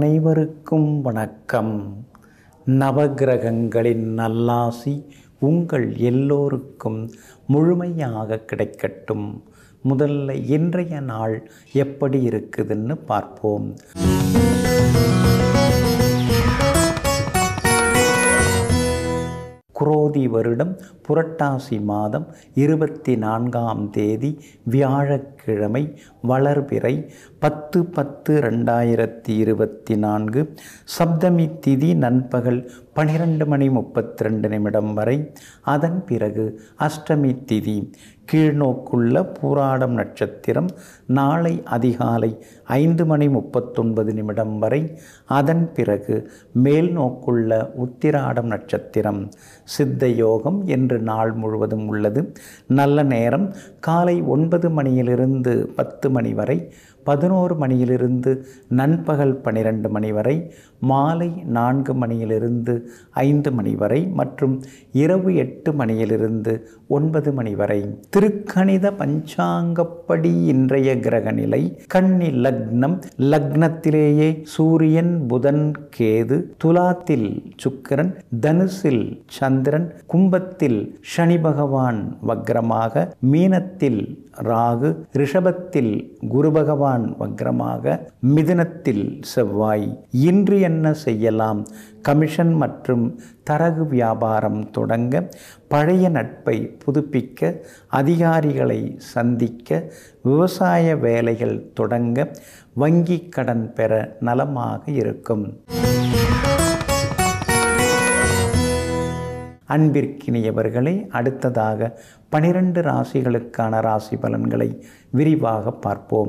அனைவருக்கும் வணக்கம் நவகிரகங்களின் நல்லாசி உங்கள் எல்லோருக்கும் முழுமையாக கிடைக்கட்டும் முதல்ல இன்றைய நாள் எப்படி இருக்குதுன்னு பார்ப்போம் குரோதி வருடம் புரட்டாசி மாதம் இருபத்தி நான்காம் தேதி வியாழக்கிழமை வளர்பிறை பத்து பத்து ரெண்டாயிரத்தி இருபத்தி நான்கு சப்தமி திதி நண்பகல் பனிரெண்டு மணி முப்பத்தி ரெண்டு நிமிடம் வரை அதன் பிறகு அஷ்டமி திதி கீழ்நோக்குள்ள பூராடம் நட்சத்திரம் நாளை அதிகாலை ஐந்து மணி முப்பத்தொன்பது நிமிடம் வரை அதன் பிறகு மேல் நோக்குள்ள உத்திராடம் நட்சத்திரம் சித்த யோகம் என்று நாள் முழுவதும் உள்ளது நல்ல நேரம் காலை ஒன்பது மணியிலிருந்து பத்து மணி வரை பதினோரு மணியிலிருந்து நண்பகல் பன்னிரெண்டு மணி வரை மாலை நான்கு மணியிலிருந்து ஐந்து மணி வரை மற்றும் இரவு எட்டு மணியிலிருந்து ஒன்பது மணி வரை திருக்கணித பஞ்சாங்கப்படி இன்றைய கிரக நிலை கன்னி லக்னம் லக்னத்திலேயே சூரியன் புதன் கேது துலாத்தில் சுக்கிரன் தனுசில் சந்திரன் கும்பத்தில் சனி பகவான் வக்ரமாக மீனத்தில் ராகு ரிஷபத்தில் குரு பகவான் வக்ரமாக மிதுனத்தில் செவ்வாய் இன்று என்ன செய்யலாம் கமிஷன் மற்றும் தரகு வியாபாரம் தொடங்க பழைய நட்பை புதுப்பிக்க அதிகாரிகளை சந்திக்க விவசாய வேலைகள் தொடங்க வங்கி கடன் பெற நலமாக இருக்கும் அன்பிற்கினியவர்களே அடுத்ததாக பனிரெண்டு ராசிகளுக்கான ராசி பலன்களை விரிவாக பார்ப்போம்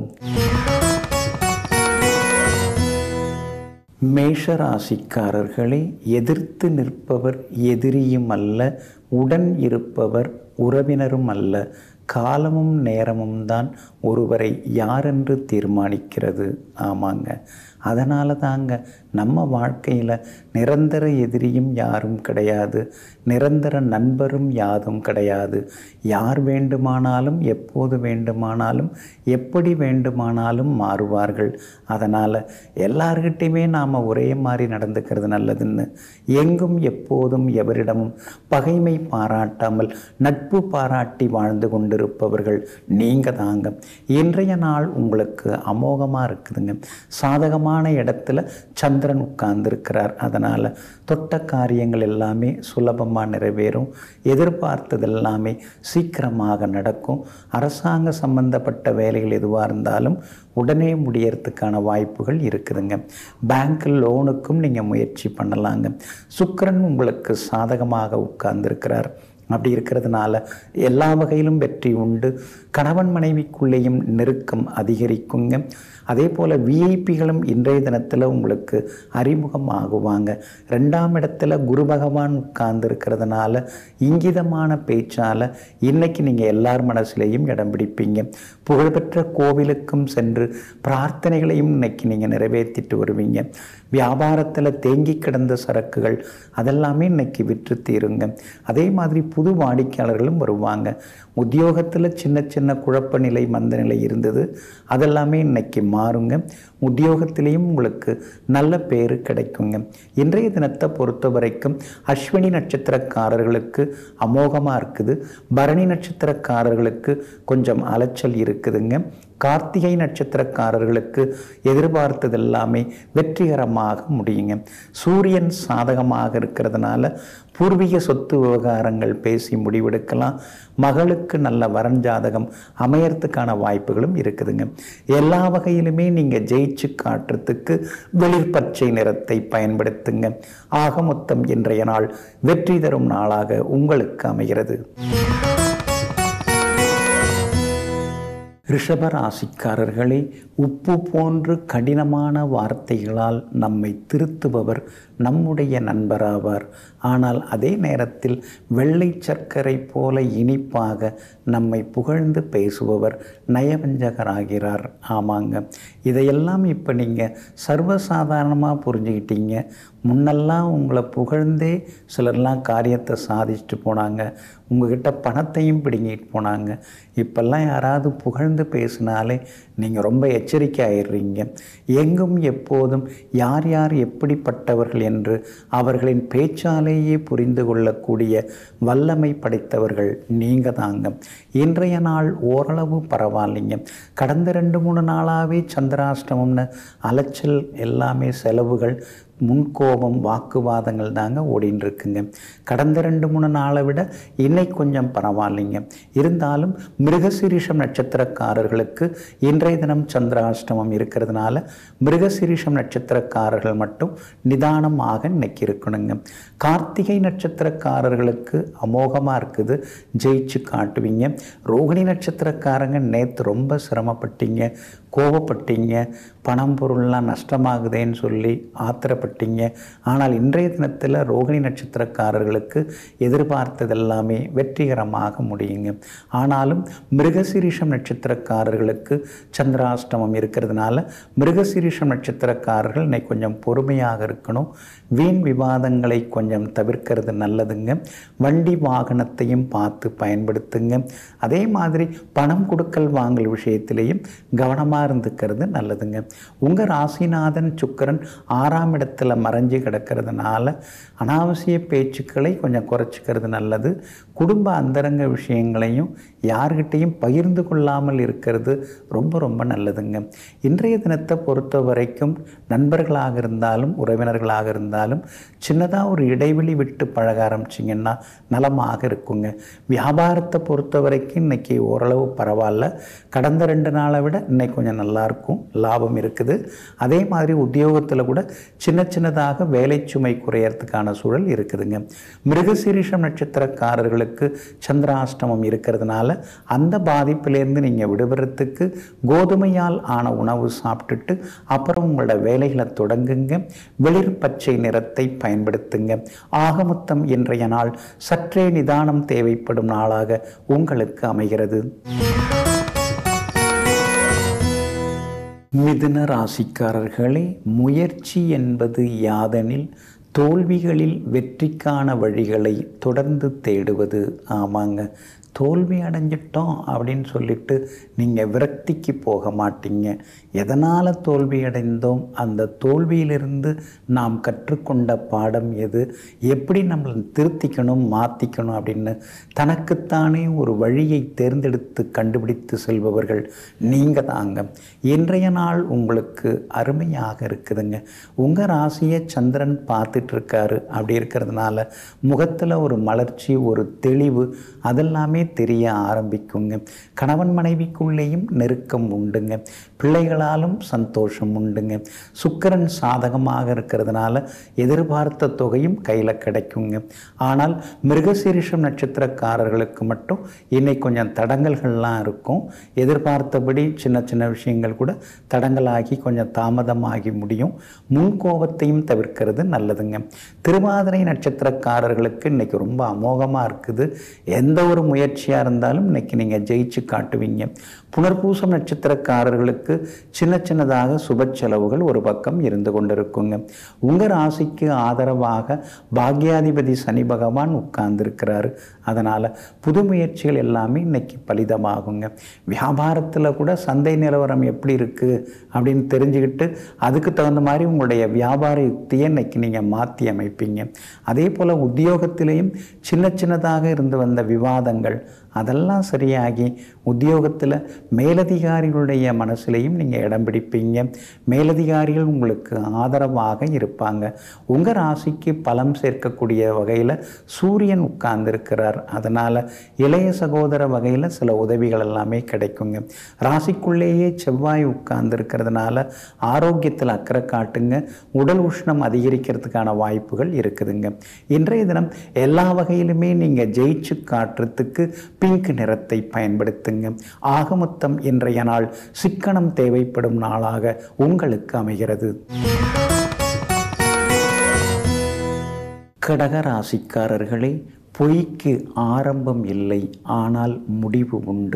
மேஷ ராசிக்காரர்களே எதிர்த்து நிற்பவர் எதிரியும் அல்ல உடன் இருப்பவர் உறவினரும் அல்ல காலமும் நேரமும் தான் ஒருவரை யாரென்று தீர்மானிக்கிறது ஆமாங்க அதனால தாங்க நம்ம வாழ்க்கையில் நிரந்தர எதிரியும் யாரும் கிடையாது நிரந்தர நண்பரும் யாதும் கிடையாது யார் வேண்டுமானாலும் எப்போது வேண்டுமானாலும் எப்படி வேண்டுமானாலும் மாறுவார்கள் அதனால் எல்லார்கிட்டையுமே நாம் ஒரே மாதிரி நடந்துக்கிறது நல்லதுன்னு எங்கும் எப்போதும் எவரிடமும் பகைமை பாராட்டாமல் நட்பு பாராட்டி வாழ்ந்து கொண்டிருப்பவர்கள் நீங்கள் தாங்க இன்றைய நாள் உங்களுக்கு அமோகமாக இருக்குதுங்க சாதகமான இடத்துல சந்திரன் உட்கார்ந்துருக்கிறார் அதனால் தொட்ட காரியங்கள் எல்லாமே சுலபமாக நிறைவேறும் எதிர்பார்த்தது எல்லாமே சீக்கிரமாக நடக்கும் அரசாங்க சம்பந்தப்பட்ட வேலைகள் எதுவாக இருந்தாலும் உடனே முடியறதுக்கான வாய்ப்புகள் இருக்குதுங்க பேங்க் லோனுக்கும் நீங்கள் முயற்சி பண்ணலாங்க சுக்கரன் உங்களுக்கு சாதகமாக உட்கார்ந்துருக்கிறார் அப்படி இருக்கிறதுனால எல்லா வகையிலும் வெற்றி உண்டு கணவன் மனைவிக்குள்ளேயும் நெருக்கம் அதிகரிக்குங்க அதே போல் விஐபிகளும் இன்றைய தினத்தில் உங்களுக்கு அறிமுகம் ஆகுவாங்க ரெண்டாம் இடத்துல குரு பகவான் உட்கார்ந்து இருக்கிறதுனால இங்கிதமான பேச்சால் இன்னைக்கு நீங்கள் எல்லார் மனசுலேயும் இடம் பிடிப்பீங்க புகழ்பெற்ற கோவிலுக்கும் சென்று பிரார்த்தனைகளையும் இன்னைக்கு நீங்கள் நிறைவேற்றிட்டு வருவீங்க வியாபாரத்தில் தேங்கி கிடந்த சரக்குகள் அதெல்லாமே இன்னைக்கு விற்று தீருங்க அதே மாதிரி புது வாடிக்கையாளர்களும் வருவாங்க உத்தியோகத்தில் சின்ன சின்ன குழப்ப நிலை மந்த நிலை இருந்தது அதெல்லாமே இன்னைக்கு மாறுங்க உத்தியோகத்திலையும் உங்களுக்கு நல்ல பேர் கிடைக்குங்க இன்றைய தினத்தை பொறுத்த வரைக்கும் அஸ்வினி நட்சத்திரக்காரர்களுக்கு அமோகமாக இருக்குது பரணி நட்சத்திரக்காரர்களுக்கு கொஞ்சம் அலைச்சல் இருக்குதுங்க கார்த்திகை நட்சத்திரக்காரர்களுக்கு எதிர்பார்த்தது எல்லாமே வெற்றிகரமாக முடியுங்க சூரியன் சாதகமாக இருக்கிறதுனால பூர்வீக சொத்து விவகாரங்கள் பேசி முடிவெடுக்கலாம் மகளுக்கு நல்ல வரன் ஜாதகம் அமையறதுக்கான வாய்ப்புகளும் இருக்குதுங்க எல்லா வகையிலுமே நீங்கள் ஜெயிச்சு காட்டுறதுக்கு வெளிர் பச்சை நிறத்தை பயன்படுத்துங்க ஆக மொத்தம் இன்றைய நாள் வெற்றி தரும் நாளாக உங்களுக்கு அமைகிறது ரிஷபராசிக்காரர்களே உப்பு போன்று கடினமான வார்த்தைகளால் நம்மை திருத்துபவர் நம்முடைய நண்பராவார் ஆனால் அதே நேரத்தில் வெள்ளை சர்க்கரை போல இனிப்பாக நம்மை புகழ்ந்து பேசுபவர் நயவஞ்சகராகிறார் ஆமாங்க இதையெல்லாம் இப்போ நீங்கள் சர்வசாதாரணமாக புரிஞ்சுக்கிட்டீங்க முன்னெல்லாம் உங்களை புகழ்ந்தே சிலர்லாம் காரியத்தை சாதிச்சுட்டு போனாங்க உங்ககிட்ட பணத்தையும் பிடுங்கிட்டு போனாங்க இப்பெல்லாம் யாராவது புகழ்ந்து திறந்து பேசினாலே நீங்கள் ரொம்ப எச்சரிக்கை ஆயிடுறீங்க எங்கும் எப்போதும் யார் யார் எப்படிப்பட்டவர்கள் என்று அவர்களின் பேச்சாலேயே புரிந்து கொள்ளக்கூடிய வல்லமை படைத்தவர்கள் நீங்கள் தாங்க இன்றைய நாள் ஓரளவு பரவாயில்லைங்க கடந்த ரெண்டு மூணு நாளாகவே சந்திராஷ்டமம்னு அலைச்சல் எல்லாமே செலவுகள் முன்கோபம் வாக்குவாதங்கள் தாங்க ஓடின்னு இருக்குங்க கடந்த ரெண்டு மூணு நாளை விட இன்னைக்கு கொஞ்சம் பரவாயில்லைங்க இருந்தாலும் மிருகசீரிஷம் நட்சத்திரக்காரர்களுக்கு இன்றைய தினம் சந்திராஷ்டமம் இருக்கிறதுனால மிருகசீரிஷம் நட்சத்திரக்காரர்கள் மட்டும் நிதானமாக இன்னைக்கு இருக்கணுங்க கார்த்திகை நட்சத்திரக்காரர்களுக்கு அமோகமாக இருக்குது ஜெயிச்சு காட்டுவீங்க ரோகிணி நட்சத்திரக்காரங்க நேற்று ரொம்ப சிரமப்பட்டீங்க கோவப்பட்டீங்க பணம் பொருள்லாம் நஷ்டமாகுதேன்னு சொல்லி ஆத்திரப்பட்டீங்க ஆனால் இன்றைய தினத்தில் ரோகிணி நட்சத்திரக்காரர்களுக்கு எதிர்பார்த்ததெல்லாமே வெற்றிகரமாக முடியுங்க ஆனாலும் மிருகசீரிஷம் நட்சத்திரக்காரர்களுக்கு சந்திராஷ்டமம் இருக்கிறதுனால மிருகசீரிஷம் நட்சத்திரக்காரர்கள் இன்னைக்கு கொஞ்சம் பொறுமையாக இருக்கணும் வீண் விவாதங்களை கொஞ்சம் தவிர்க்கிறது நல்லதுங்க வண்டி வாகனத்தையும் பார்த்து பயன்படுத்துங்க அதே மாதிரி பணம் கொடுக்கல் வாங்கல் விஷயத்திலையும் கவனமாக இருந்துக்கிறது நல்லதுங்க உங்கள் ராசிநாதன் சுக்கரன் ஆறாம் இடத்துல மறைஞ்சு கிடக்கிறதுனால அனாவசிய பேச்சுக்களை கொஞ்சம் குறைச்சிக்கிறது நல்லது குடும்ப அந்தரங்க விஷயங்களையும் யார்கிட்டையும் பகிர்ந்து கொள்ளாமல் இருக்கிறது ரொம்ப ரொம்ப நல்லதுங்க இன்றைய தினத்தை பொறுத்த வரைக்கும் நண்பர்களாக இருந்தாலும் உறவினர்களாக இருந்தாலும் சின்னதாக ஒரு இடைவெளி விட்டு பழக ஆரம்பிச்சிங்கன்னா நலமாக இருக்குங்க வியாபாரத்தை பொறுத்த வரைக்கும் இன்னைக்கு ஓரளவு பரவாயில்ல கடந்த ரெண்டு நாளை விட இன்னைக்கு கொஞ்சம் நல்லாயிருக்கும் லாபம் இருக்குது அதே மாதிரி உத்தியோகத்தில் கூட சின்ன சின்னதாக வேலை சுமை குறையறதுக்கான சூழல் இருக்குதுங்க மிருகசீரிஷம் நட்சத்திரக்காரர்களுக்கு சந்திராஷ்டமம் இருக்கிறதுனால அந்த பாதிப்பிலேருந்து நீங்கள் விடுபடுறதுக்கு கோதுமையால் ஆன உணவு சாப்பிட்டுட்டு அப்புறம் உங்களோட வேலைகளை தொடங்குங்க வெளிர் பச்சை நிறத்தை பயன்படுத்துங்க ஆகமொத்தம் இன்றைய நாள் சற்றே நிதானம் தேவைப்படும் நாளாக உங்களுக்கு அமைகிறது மிதுன ராசிக்காரர்களே முயற்சி என்பது யாதெனில் தோல்விகளில் வெற்றிக்கான வழிகளை தொடர்ந்து தேடுவது ஆமாங்க தோல்வி அடைஞ்சிட்டோம் அப்படின்னு சொல்லிட்டு நீங்கள் விரக்திக்கு போக மாட்டீங்க எதனால் தோல்வி அடைந்தோம் அந்த தோல்வியிலிருந்து நாம் கற்றுக்கொண்ட பாடம் எது எப்படி நம்மளை திருத்திக்கணும் மாற்றிக்கணும் அப்படின்னு தனக்குத்தானே ஒரு வழியை தேர்ந்தெடுத்து கண்டுபிடித்து செல்பவர்கள் நீங்கள் தாங்க இன்றைய நாள் உங்களுக்கு அருமையாக இருக்குதுங்க உங்கள் ராசியை சந்திரன் பார்த்துட்டு இருக்காரு அப்படி இருக்கிறதுனால முகத்தில் ஒரு மலர்ச்சி ஒரு தெளிவு அதெல்லாமே தெரிய ஆரம்பிக்குங்க கணவன் மனைவிக்குள்ளேயும் நெருக்கம் உண்டுங்க பிள்ளைகளாலும் சந்தோஷம் உண்டுங்க சுக்கிரன் சாதகமாக இருக்கிறதுனால எதிர்பார்த்த தொகையும் கையில் கிடைக்குங்க ஆனால் மிருகசீரிஷம் நட்சத்திரக்காரர்களுக்கு மட்டும் இன்னைக்கு கொஞ்சம் தடங்கல்கள்லாம் இருக்கும் எதிர்பார்த்தபடி சின்ன சின்ன விஷயங்கள் கூட தடங்கலாகி கொஞ்சம் தாமதமாகி முடியும் முன்கோபத்தையும் தவிர்க்கிறது நல்லதுங்க திருவாதிரை நட்சத்திரக்காரர்களுக்கு இன்னைக்கு ரொம்ப அமோகமாக இருக்குது எந்த ஒரு முயற்சியாக இருந்தாலும் இன்னைக்கு நீங்கள் ஜெயிச்சு காட்டுவீங்க புனர்பூசம் நட்சத்திரக்காரர்களுக்கு சின்ன சின்னதாக சுப செலவுகள் ஒரு பக்கம் இருந்து கொண்டிருக்குங்க உங்கள் ராசிக்கு ஆதரவாக பாக்யாதிபதி சனி பகவான் உட்கார்ந்துருக்கிறாரு அதனால் புது முயற்சிகள் எல்லாமே இன்னைக்கு பலிதமாகுங்க வியாபாரத்தில் கூட சந்தை நிலவரம் எப்படி இருக்குது அப்படின்னு தெரிஞ்சுக்கிட்டு அதுக்கு தகுந்த மாதிரி உங்களுடைய வியாபார யுக்தியை இன்னைக்கு நீங்கள் மாற்றி அமைப்பீங்க அதே போல் உத்தியோகத்திலையும் சின்ன சின்னதாக இருந்து வந்த விவாதங்கள் அதெல்லாம் சரியாகி உத்தியோகத்தில் மேலதிகாரிகளுடைய மனசுலையும் நீங்கள் இடம் பிடிப்பீங்க மேலதிகாரிகள் உங்களுக்கு ஆதரவாக இருப்பாங்க உங்கள் ராசிக்கு பலம் சேர்க்கக்கூடிய வகையில் சூரியன் உட்கார்ந்துருக்கிறார் அதனால் இளைய சகோதர வகையில் சில உதவிகள் எல்லாமே கிடைக்குங்க ராசிக்குள்ளேயே செவ்வாய் உட்கார்ந்துருக்கிறதுனால ஆரோக்கியத்தில் அக்கறை காட்டுங்க உடல் உஷ்ணம் அதிகரிக்கிறதுக்கான வாய்ப்புகள் இருக்குதுங்க இன்றைய தினம் எல்லா வகையிலுமே நீங்கள் ஜெயிச்சு காட்டுறதுக்கு பிங்க் நிறத்தை பயன்படுத்துங்க ஆக மொத்தம் இன்றைய நாள் சிக்கனம் தேவைப்படும் நாளாக உங்களுக்கு அமைகிறது கடக ராசிக்காரர்களே பொய்க்கு ஆரம்பம் இல்லை ஆனால் முடிவு உண்டு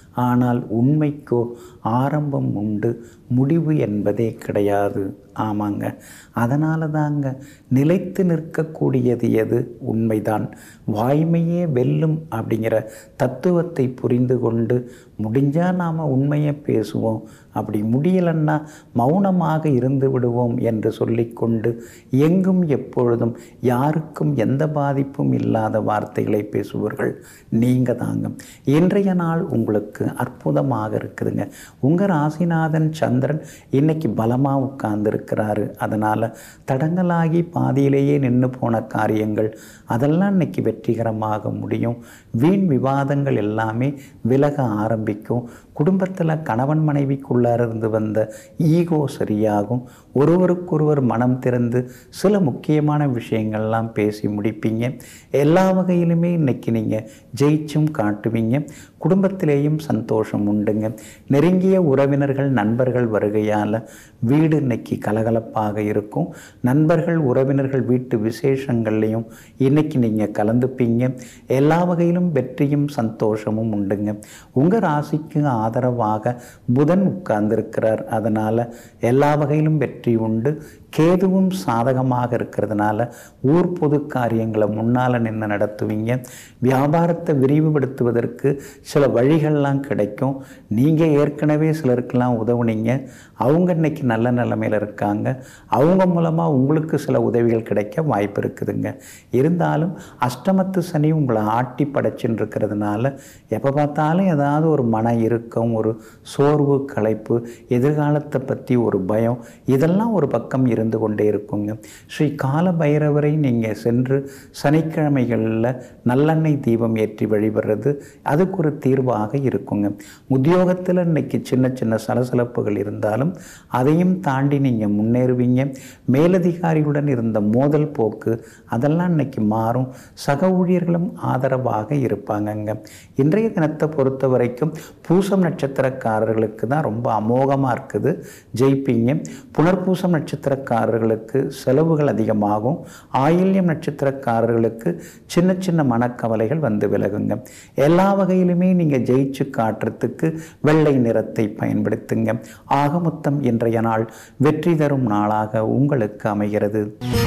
ஆனால் உண்மைக்கோ ஆரம்பம் உண்டு முடிவு என்பதே கிடையாது ஆமாங்க அதனால தாங்க நிலைத்து நிற்கக்கூடியது எது உண்மைதான் வாய்மையே வெல்லும் அப்படிங்கிற தத்துவத்தை புரிந்து கொண்டு முடிஞ்சால் நாம் உண்மையை பேசுவோம் அப்படி முடியலன்னா மௌனமாக இருந்து விடுவோம் என்று சொல்லிக்கொண்டு எங்கும் எப்பொழுதும் யாருக்கும் எந்த பாதிப்பும் இல்லாத வார்த்தைகளை பேசுவர்கள் நீங்கள் தாங்க இன்றைய நாள் உங்களுக்கு அற்புதமாக இருக்குதுங்க உங்கள் ராசிநாதன் சந்திரன் இன்னைக்கு பலமாக உட்கார்ந்துருக்கிறாரு அதனால் தடங்கலாகி பாதியிலேயே நின்று போன காரியங்கள் அதெல்லாம் இன்னைக்கு வெற்றிகரமாக முடியும் வீண் விவாதங்கள் எல்லாமே விலக ஆரம்பிக்கும் குடும்பத்தில் கணவன் மனைவிக்குள்ளார இருந்து வந்த ஈகோ சரியாகும் ஒருவருக்கொருவர் மனம் திறந்து சில முக்கியமான விஷயங்கள்லாம் பேசி முடிப்பீங்க எல்லா வகையிலுமே இன்னைக்கு நீங்கள் ஜெயிச்சும் காட்டுவீங்க குடும்பத்திலேயும் சந்தோஷம் உண்டுங்க நெருங்கிய உறவினர்கள் நண்பர்கள் வருகையால் வீடு இன்னைக்கு கலகலப்பாக இருக்கும் நண்பர்கள் உறவினர்கள் வீட்டு விசேஷங்கள்லையும் இன்னைக்கு நீங்கள் கலந்துப்பீங்க எல்லா வகையிலும் வெற்றியும் சந்தோஷமும் உண்டுங்க உங்கள் ராசிக்கு ஆதரவாக புதன் உட்கார்ந்திருக்கிறார் அதனால் எல்லா வகையிலும் வெற்றி உண்டு கேதுவும் சாதகமாக இருக்கிறதுனால ஊர் பொது காரியங்களை முன்னால் நின்று நடத்துவீங்க வியாபாரத்தை விரிவுபடுத்துவதற்கு சில வழிகள்லாம் கிடைக்கும் நீங்கள் ஏற்கனவே சிலருக்கெல்லாம் உதவுனீங்க அவங்க இன்னைக்கு நல்ல நிலைமையில் இருக்காங்க அவங்க மூலமாக உங்களுக்கு சில உதவிகள் கிடைக்க வாய்ப்பு இருக்குதுங்க இருந்தாலும் அஷ்டமத்து சனி உங்களை ஆட்டி படைச்சுன்னு இருக்கிறதுனால எப்போ பார்த்தாலும் ஏதாவது ஒரு மன இறுக்கம் ஒரு சோர்வு களைப்பு எதிர்காலத்தை பற்றி ஒரு பயம் இதெல்லாம் ஒரு பக்கம் இருந்து கொண்டே இருக்குங்க ஸ்ரீ கால பைரவரை நீங்கள் சென்று சனிக்கிழமைகளில் நல்லெண்ணெய் தீபம் ஏற்றி வழிபடுறது அதுக்கு ஒரு தீர்வாக இருக்குங்க உத்தியோகத்தில் இன்னைக்கு சின்ன சின்ன சலசலப்புகள் இருந்தாலும் அதையும் தாண்டி நீங்கள் முன்னேறுவீங்க மேலதிகாரிகளுடன் இருந்த மோதல் போக்கு அதெல்லாம் இன்னைக்கு மாறும் சக ஊழியர்களும் ஆதரவாக இருப்பாங்கங்க இன்றைய தினத்தை பொறுத்த வரைக்கும் பூசம் நட்சத்திரக்காரர்களுக்கு தான் ரொம்ப அமோகமாக இருக்குது ஜெயிப்பீங்க புனர்பூசம் நட்சத்திரக்காரர்களுக்கு செலவுகள் அதிகமாகும் ஆயில்யம் நட்சத்திரக்காரர்களுக்கு சின்ன சின்ன மனக்கவலைகள் வந்து விலகுங்க எல்லா வகையிலுமே நீங்கள் ஜெயிச்சு காட்டுறதுக்கு வெள்ளை நிறத்தை பயன்படுத்துங்க ஆக மொத்தம் இன்றைய நாள் வெற்றி தரும் நாளாக உங்களுக்கு அமைகிறது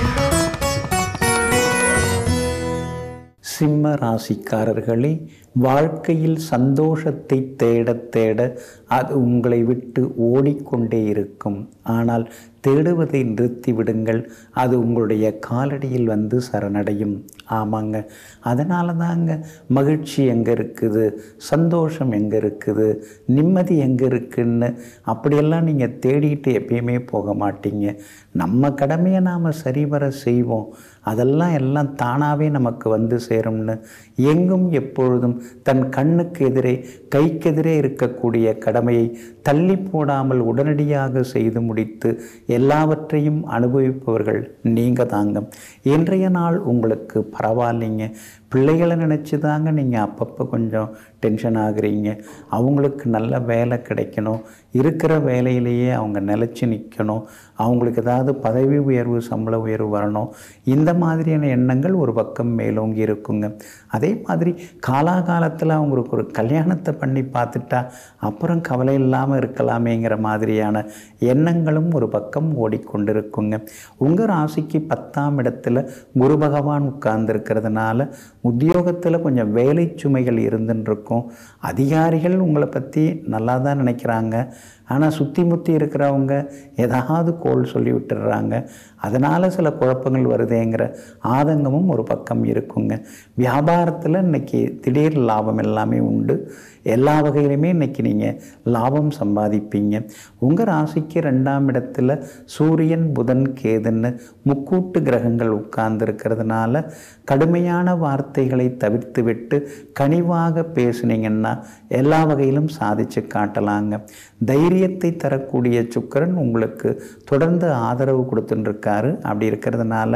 சிம்ம ராசிக்காரர்களே வாழ்க்கையில் சந்தோஷத்தை தேட தேட அது உங்களை விட்டு ஓடிக்கொண்டே இருக்கும் ஆனால் தேடுவதை நிறுத்தி விடுங்கள் அது உங்களுடைய காலடியில் வந்து சரணடையும் ஆமாங்க அதனால தாங்க மகிழ்ச்சி எங்கே இருக்குது சந்தோஷம் எங்கே இருக்குது நிம்மதி எங்கே இருக்குன்னு அப்படியெல்லாம் நீங்கள் தேடிட்டு எப்பயுமே போக மாட்டீங்க நம்ம கடமையை நாம் சரிவர செய்வோம் அதெல்லாம் எல்லாம் தானாகவே நமக்கு வந்து சேரும்னு எங்கும் எப்பொழுதும் தன் கண்ணுக்கு எதிரே கைக்கெதிரே இருக்கக்கூடிய கடமையை தள்ளி போடாமல் உடனடியாக செய்து முடித்து எல்லாவற்றையும் அனுபவிப்பவர்கள் நீங்கள் தாங்க இன்றைய நாள் உங்களுக்கு பரவாயில்லைங்க பிள்ளைகளை நினச்சி தாங்க நீங்கள் அப்பப்போ கொஞ்சம் டென்ஷன் ஆகுறீங்க அவங்களுக்கு நல்ல வேலை கிடைக்கணும் இருக்கிற வேலையிலேயே அவங்க நிலச்சி நிற்கணும் அவங்களுக்கு ஏதாவது பதவி உயர்வு சம்பள உயர்வு வரணும் இந்த மாதிரியான எண்ணங்கள் ஒரு பக்கம் மேலோங்கி இருக்குங்க அதே மாதிரி காலாகாலத்தில் அவங்களுக்கு ஒரு கல்யாணத்தை பண்ணி பார்த்துட்டா அப்புறம் கவலை இல்லாமல் இருக்கலாமேங்கிற மாதிரியான எண்ணங்களும் ஒரு பக்கம் ஓடிக்கொண்டிருக்குங்க உங்கள் ராசிக்கு பத்தாம் இடத்துல குரு பகவான் உட்கார்ந்துருக்கிறதுனால உத்தியோகத்தில் கொஞ்சம் வேலை சுமைகள் இருந்துன்னு இருக்கும் அதிகாரிகள் உங்களை பற்றி நல்லா தான் நினைக்கிறாங்க ஆனால் சுற்றி முற்றி இருக்கிறவங்க ஏதாவது கோல் சொல்லி விட்டுடுறாங்க அதனால் சில குழப்பங்கள் வருதேங்கிற ஆதங்கமும் ஒரு பக்கம் இருக்குங்க வியாபாரத்தில் இன்னைக்கு திடீர் லாபம் எல்லாமே உண்டு எல்லா வகையிலுமே இன்னைக்கு நீங்கள் லாபம் சம்பாதிப்பீங்க உங்கள் ராசிக்கு ரெண்டாம் இடத்துல சூரியன் புதன் கேதுன்னு முக்கூட்டு கிரகங்கள் உட்கார்ந்து இருக்கிறதுனால கடுமையான வார்த்தைகளை தவிர்த்து விட்டு கனிவாக பேசுனீங்கன்னா எல்லா வகையிலும் சாதிச்சு காட்டலாங்க தைரியத்தை தரக்கூடிய சுக்கரன் உங்களுக்கு தொடர்ந்து ஆதரவு கொடுத்துட்டுருக்காரு அப்படி இருக்கிறதுனால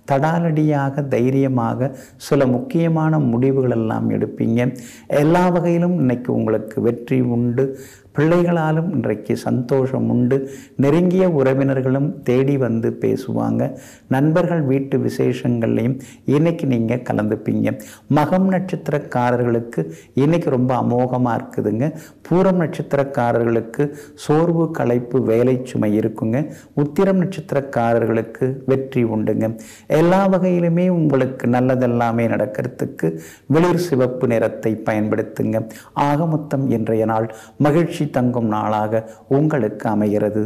தடாலடியாக தைரியமாக சில முக்கியமான முடிவுகள் எல்லாம் எடுப்பீங்க எல்லா வகையிலும் இன்னைக்கு உங்களுக்கு வெற்றி உண்டு பிள்ளைகளாலும் இன்றைக்கு சந்தோஷம் உண்டு நெருங்கிய உறவினர்களும் தேடி வந்து பேசுவாங்க நண்பர்கள் வீட்டு விசேஷங்கள்லையும் இன்னைக்கு நீங்கள் கலந்துப்பீங்க மகம் நட்சத்திரக்காரர்களுக்கு இன்னைக்கு ரொம்ப அமோகமாக இருக்குதுங்க பூரம் நட்சத்திரக்காரர்களுக்கு சோர்வு களைப்பு வேலை சுமை இருக்குங்க உத்திரம் நட்சத்திரக்காரர்களுக்கு வெற்றி உண்டுங்க எல்லா வகையிலுமே உங்களுக்கு நல்லதெல்லாமே நடக்கிறதுக்கு வெளிர் சிவப்பு நிறத்தை பயன்படுத்துங்க ஆக மொத்தம் இன்றைய நாள் மகிழ்ச்சி தங்கும் நாளாக உங்களுக்கு அமைகிறது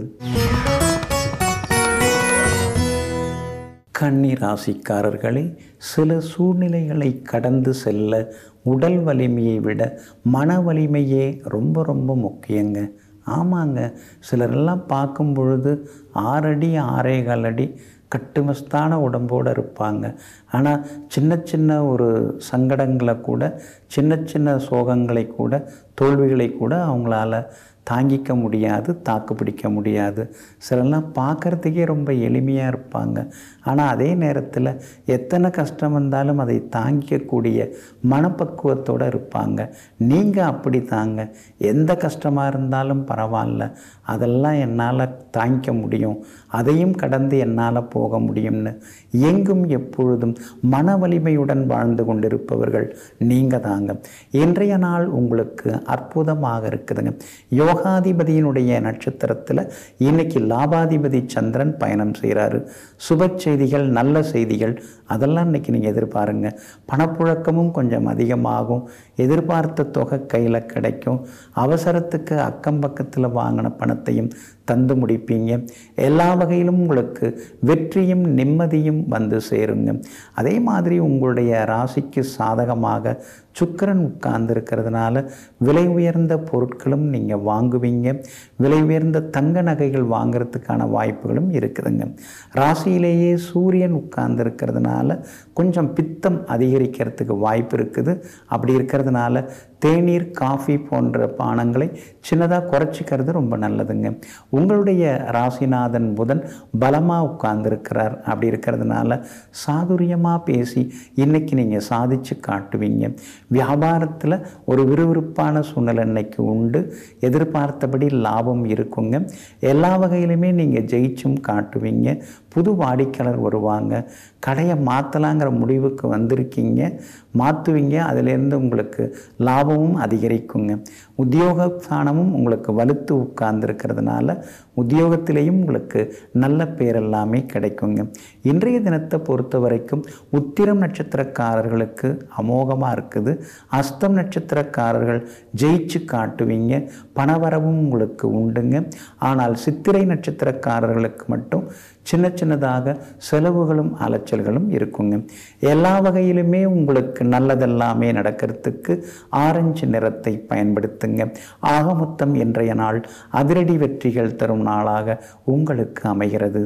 கன்னி ராசிக்காரர்களே சில சூழ்நிலைகளை கடந்து செல்ல உடல் வலிமையை விட மன வலிமையே ரொம்ப ரொம்ப முக்கியங்க ஆமாங்க சிலரெல்லாம் பார்க்கும் பொழுது ஆறடி ஆறேகால் அடி கட்டுமஸ்தான உடம்போடு இருப்பாங்க ஆனால் சின்ன சின்ன ஒரு சங்கடங்களை கூட சின்ன சின்ன சோகங்களை கூட தோல்விகளை கூட அவங்களால தாங்கிக்க முடியாது தாக்கு பிடிக்க முடியாது சிலர்லாம் பார்க்குறதுக்கே ரொம்ப எளிமையாக இருப்பாங்க ஆனால் அதே நேரத்தில் எத்தனை கஷ்டம் வந்தாலும் அதை தாங்கிக்கக்கூடிய மனப்பக்குவத்தோடு இருப்பாங்க நீங்கள் அப்படி தாங்க எந்த கஷ்டமாக இருந்தாலும் பரவாயில்ல அதெல்லாம் என்னால் தாங்கிக்க முடியும் அதையும் கடந்து என்னால் போக முடியும்னு எங்கும் எப்பொழுதும் மன வலிமையுடன் வாழ்ந்து கொண்டிருப்பவர்கள் நீங்கள் தாங்க இன்றைய நாள் உங்களுக்கு அற்புதமாக இருக்குதுங்க யோகாதிபதியினுடைய நட்சத்திரத்தில் இன்னைக்கு லாபாதிபதி சந்திரன் பயணம் செய்கிறாரு சுப செய்திகள் நல்ல செய்திகள் அதெல்லாம் இன்னைக்கு நீங்கள் எதிர்பாருங்க பணப்புழக்கமும் கொஞ்சம் அதிகமாகும் எதிர்பார்த்த தொகை கையில் கிடைக்கும் அவசரத்துக்கு அக்கம் பக்கத்தில் வாங்கின பணத்தையும் தந்து முடிப்பீங்க எல்லா வகையிலும் உங்களுக்கு வெற்றியும் நிம்மதியும் வந்து சேருங்க அதே மாதிரி உங்களுடைய ராசிக்கு சாதகமாக சுக்கரன் உட்கார்ந்து இருக்கிறதுனால விலை உயர்ந்த பொருட்களும் நீங்கள் வாங்குவீங்க விலை உயர்ந்த தங்க நகைகள் வாங்குறதுக்கான வாய்ப்புகளும் இருக்குதுங்க ராசியிலேயே சூரியன் உட்கார்ந்து இருக்கிறதுனால கொஞ்சம் பித்தம் அதிகரிக்கிறதுக்கு வாய்ப்பு இருக்குது அப்படி இருக்கிறதுனால தேநீர் காஃபி போன்ற பானங்களை சின்னதாக குறைச்சிக்கிறது ரொம்ப நல்லதுங்க உங்களுடைய ராசிநாதன் புதன் பலமாக உட்கார்ந்துருக்கிறார் அப்படி இருக்கிறதுனால சாதுரியமாக பேசி இன்னைக்கு நீங்கள் சாதிச்சு காட்டுவீங்க வியாபாரத்தில் ஒரு விறுவிறுப்பான சூழ்நிலை இன்னைக்கு உண்டு எதிர்பார்த்தபடி லாபம் இருக்குங்க எல்லா வகையிலுமே நீங்கள் ஜெயிச்சும் காட்டுவீங்க புது வாடிக்கையாளர் வருவாங்க கடையை மாற்றலாங்கிற முடிவுக்கு வந்திருக்கீங்க மாற்றுவீங்க அதிலேருந்து உங்களுக்கு லாபமும் அதிகரிக்குங்க உத்தியோக ஸ்தானமும் உங்களுக்கு வலுத்து உட்கார்ந்துருக்கிறதுனால உத்தியோகத்திலேயும் உங்களுக்கு நல்ல பேர் எல்லாமே கிடைக்குங்க இன்றைய தினத்தை பொறுத்த வரைக்கும் உத்திரம் நட்சத்திரக்காரர்களுக்கு அமோகமாக இருக்குது அஸ்தம் நட்சத்திரக்காரர்கள் ஜெயிச்சு காட்டுவீங்க பணவரவும் உங்களுக்கு உண்டுங்க ஆனால் சித்திரை நட்சத்திரக்காரர்களுக்கு மட்டும் சின்ன சின்னதாக செலவுகளும் அலைச்சல்களும் இருக்குங்க எல்லா வகையிலுமே உங்களுக்கு நல்லதெல்லாமே நடக்கிறதுக்கு ஆரஞ்சு நிறத்தை பயன்படுத்துங்க ஆக மொத்தம் இன்றைய நாள் அதிரடி வெற்றிகள் தரும் நாளாக உங்களுக்கு அமைகிறது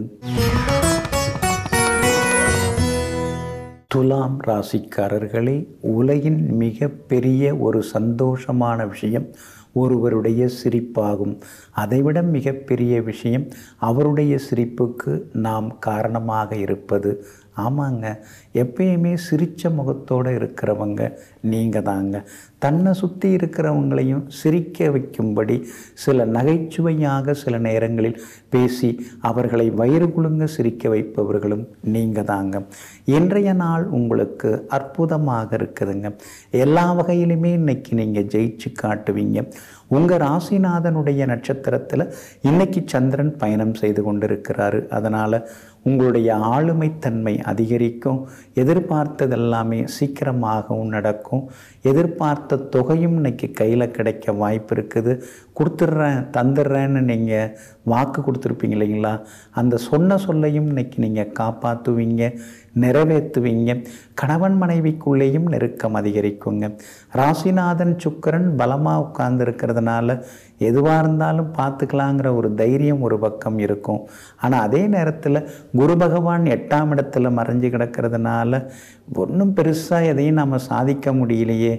துலாம் ராசிக்காரர்களே உலகின் மிக பெரிய ஒரு சந்தோஷமான விஷயம் ஒருவருடைய சிரிப்பாகும் அதைவிட மிகப்பெரிய விஷயம் அவருடைய சிரிப்புக்கு நாம் காரணமாக இருப்பது ஆமாங்க எப்பயுமே சிரித்த முகத்தோடு இருக்கிறவங்க நீங்கள் தாங்க தன்னை சுற்றி இருக்கிறவங்களையும் சிரிக்க வைக்கும்படி சில நகைச்சுவையாக சில நேரங்களில் பேசி அவர்களை வயிறு குலுங்க சிரிக்க வைப்பவர்களும் நீங்கள் தாங்க இன்றைய நாள் உங்களுக்கு அற்புதமாக இருக்குதுங்க எல்லா வகையிலுமே இன்னைக்கு நீங்கள் ஜெயிச்சு காட்டுவீங்க உங்கள் ராசிநாதனுடைய நட்சத்திரத்தில் இன்னைக்கு சந்திரன் பயணம் செய்து கொண்டிருக்கிறாரு அதனால் உங்களுடைய ஆளுமைத்தன்மை அதிகரிக்கும் எதிர்பார்த்ததெல்லாமே சீக்கிரமாகவும் நடக்கும் எதிர்பார்த்த தொகையும் இன்னைக்கு கையில் கிடைக்க வாய்ப்பு இருக்குது கொடுத்துட்றேன் தந்துடுறேன்னு நீங்கள் வாக்கு கொடுத்துருப்பீங்க இல்லைங்களா அந்த சொன்ன சொல்லையும் இன்னைக்கு நீங்கள் காப்பாற்றுவீங்க நிறைவேற்றுவீங்க கணவன் மனைவிக்குள்ளேயும் நெருக்கம் அதிகரிக்குங்க ராசிநாதன் சுக்கரன் பலமாக உட்கார்ந்துருக்கிறதுனால எதுவாக இருந்தாலும் பார்த்துக்கலாங்கிற ஒரு தைரியம் ஒரு பக்கம் இருக்கும் ஆனால் அதே நேரத்தில் குரு பகவான் எட்டாம் இடத்துல மறைஞ்சு கிடக்கிறதுனால ஒன்றும் பெருசாக எதையும் நம்ம சாதிக்க முடியலையே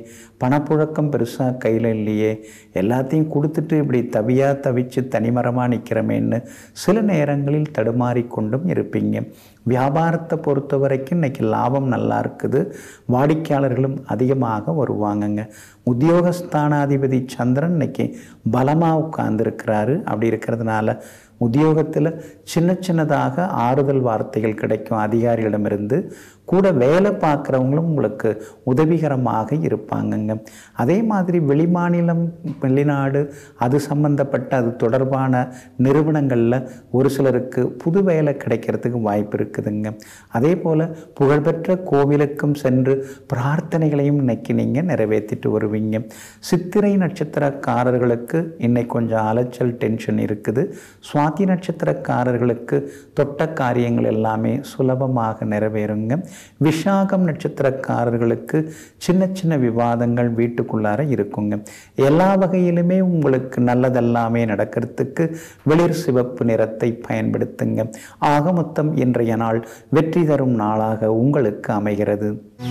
பணப்புழக்கம் பெருசாக கையில் இல்லையே எல்லாத்தையும் கொடுத்துட்டு இப்படி தவியாக தவிச்சு தனிமரமாக நிற்கிறமேன்னு சில நேரங்களில் தடுமாறிக்கொண்டும் இருப்பீங்க வியாபாரத்தை பொறுத்த வரைக்கும் இன்றைக்கி லாபம் நல்லா இருக்குது வாடிக்கையாளர்களும் அதிகமாக வருவாங்கங்க உத்தியோகஸ்தானாதிபதி சந்திரன் இன்னைக்கு பலமாக உட்கார்ந்துருக்கிறாரு அப்படி இருக்கிறதுனால உத்தியோகத்தில் சின்ன சின்னதாக ஆறுதல் வார்த்தைகள் கிடைக்கும் அதிகாரிகளிடமிருந்து கூட வேலை பார்க்குறவங்களும் உங்களுக்கு உதவிகரமாக இருப்பாங்கங்க அதே மாதிரி வெளிமாநிலம் வெளிநாடு அது சம்பந்தப்பட்ட அது தொடர்பான நிறுவனங்களில் ஒரு சிலருக்கு புது வேலை கிடைக்கிறதுக்கு வாய்ப்பு இருக்குதுங்க அதே போல் புகழ்பெற்ற கோவிலுக்கும் சென்று பிரார்த்தனைகளையும் இன்னைக்கு நீங்கள் நிறைவேற்றிட்டு வருவீங்க சித்திரை நட்சத்திரக்காரர்களுக்கு இன்னைக்கு கொஞ்சம் அலைச்சல் டென்ஷன் இருக்குது சுவாதி நட்சத்திரக்காரர்களுக்கு தொட்ட காரியங்கள் எல்லாமே சுலபமாக நிறைவேறுங்க விஷாகம் நட்சத்திரக்காரர்களுக்கு சின்ன சின்ன விவாதங்கள் வீட்டுக்குள்ளார இருக்குங்க எல்லா வகையிலுமே உங்களுக்கு நல்லதெல்லாமே நடக்கிறதுக்கு வெளிர் சிவப்பு நிறத்தை பயன்படுத்துங்க ஆக மொத்தம் இன்றைய நாள் வெற்றி தரும் நாளாக உங்களுக்கு அமைகிறது